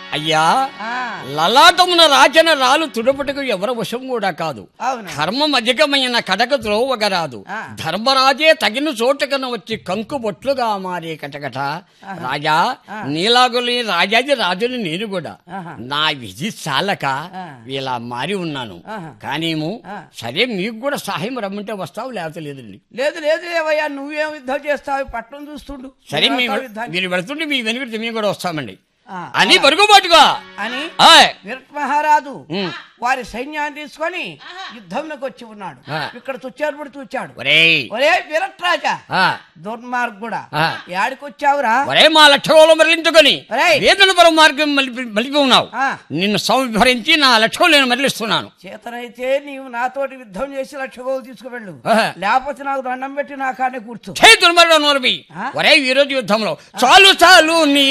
అయ్యా ఆ, లలాటమున రాచన రాలు తుడుపుటకు ఎవరి వశం కూడా కాదు అవును కర్మం అధికమైన కటక త్రోవగరాదు ఆ. ధర్మరాజే తగిన చోటకన వచ్చి కంకు బొట్లుగా మారే కటకట రాజా నీలాగులి రాజాది రాజుని నేను కూడా ఆహా. నా విధి చాలక ఆ. ఇలా మారి ఉన్నాను ఆహా. కానీము ఆ. సరే మీకు కూడా సహాయం రమ్మంటే వస్తావు లేకపోతే లేదండి లేదు లేదు లేవయ్యా నువ్వేం యుద్ధం చేస్తావు పట్టణం చూస్తుండు సరే నువ్వు మీ వెళ్తావు యుద్ధానికి. మీరు వెళుతుంటే మీ వెనుక మేము కూడా వస్తామండి ఆ, అని పరుగుబాటుగా అని ఆయ్. విరట్ మహారాజు ఉమ్. వారి సైన్యాన్ని తీసుకొని యుద్ధంలోకి వచ్చి ఉన్నాడు ఆ. ఇక్కడ తుచ్చారుపడి చూచాడు ఒరేయ్ ఒరే విరట్ రాజా ఆ. దుర్మార్గుడా ఆ. యాడికొచ్చావురా ఒరే మా లక్ష్యంలో మరలించుకొని ఒరేయ్. వేదన పరం మార్గం మలిపి మలిపి ఉన్నావు ఆ. నిన్ను సంభరించి నా లక్ష్యం నేను మరలిస్తున్నాను చేతనైతే నీవు నాతోటి యుద్ధం చేసి లక్షగోలు తీసుకువెళ్ళు ఆహా. లేకపోతే నాకు దండం పెట్టి నా కాడే కూర్చో చేతులు మరణ నోరబి ఆ? ఒరే ఈ రోజు యుద్ధంలో చాలు చాలు నీ